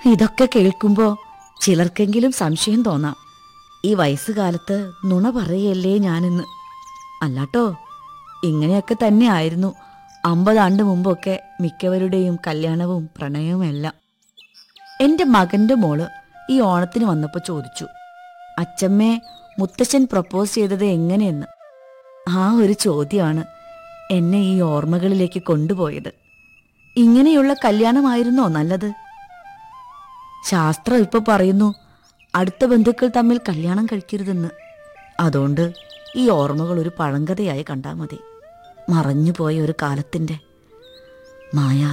ഇതൊക്കെ കേൾക്കുമ്പോ ചിലർക്കെങ്കിലും സംശയം തോന്നാം ഈ വയസ്സുകാലത്ത് നുണ പറയല്ലേ ഞാനെന്ന് അല്ലാട്ടോ ഇങ്ങനെയൊക്കെ തന്നെ ആയിരുന്നു അമ്പതാണ്ട് മുമ്പൊക്കെ മിക്കവരുടെയും കല്യാണവും പ്രണയവും എല്ലാം എന്റെ മകന്റെ മോള് ഈ ഓണത്തിന് വന്നപ്പോൾ ചോദിച്ചു അച്ചമ്മേ മുത്തശ്ശൻ പ്രപ്പോസ് ചെയ്തത് എങ്ങനെയെന്ന് ആ ഒരു ചോദ്യമാണ് എന്നെ ഈ ഓർമ്മകളിലേക്ക് കൊണ്ടുപോയത് ഇങ്ങനെയുള്ള കല്യാണമായിരുന്നോ നല്ലത് ശാസ്ത്രം ഇപ്പൊ പറയുന്നു അടുത്ത ബന്ധുക്കൾ തമ്മിൽ കല്യാണം കഴിക്കരുതെന്ന് അതുകൊണ്ട് ഈ ഓർമ്മകൾ ഒരു പഴങ്കഥയായി കണ്ടാൽ മതി മറഞ്ഞുപോയ ഒരു കാലത്തിന്റെ മായാ